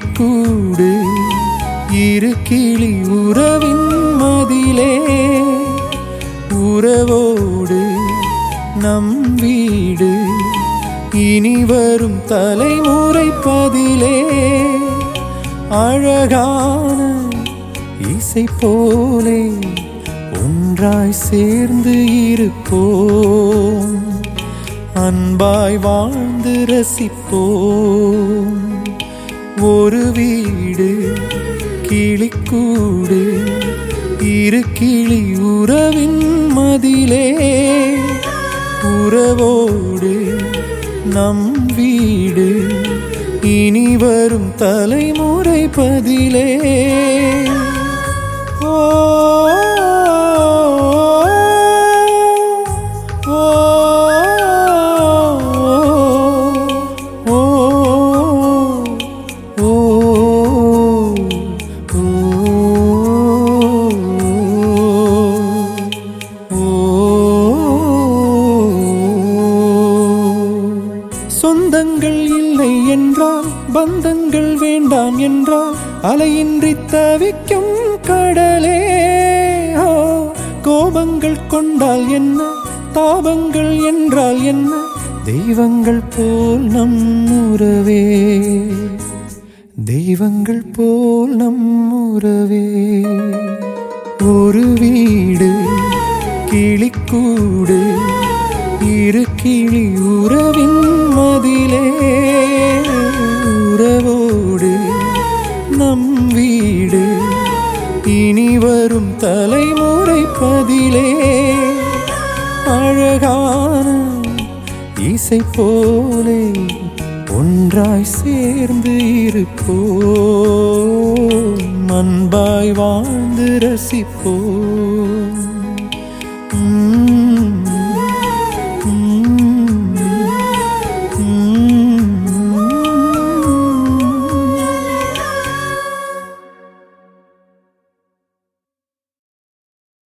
கிளிக்கூடு இரு கிளி உறவின் மதிலே உறவோடு நம் வீடு இனி வரும் தலைமுறை பதிலே அழகான இசை போலே ஒன்றாய் சேர்ந்து இருப்போம் அன்பாய் வாழ்ந்து ரசிப்போம் ஒரு வீடு கிளிக்கூடு இரு கிளி உறவின் மதிலே உறவோடு நம் வீடு இனி வரும் தலைமுறை பதிலே ஓ ஓ ஓ சொந்தங்கள் இல்லை என்றால் பந்தங்கள் வேண்டாம் என்றால் அலையின்றி தவிக்கும் கடலே ஓ, கோபங்கள் கொண்டால் என்ன தாபங்கள் என்றால் என்ன தெய்வங்கள் போல் நம் உறவே தெய்வங்கள் போல் நம் உறவே ஒரு வீடு கிளிக்கூடு இரு கிளி உறவின் மதிலே உறவோடு நம் வீடு இனி வரும் தலைமுறை பதிலே அழகான இசை போலே ஒன்றாய் சேர்ந்து இருப்போம் அன்பாய் வாழ்ந்து ரசிப்போம்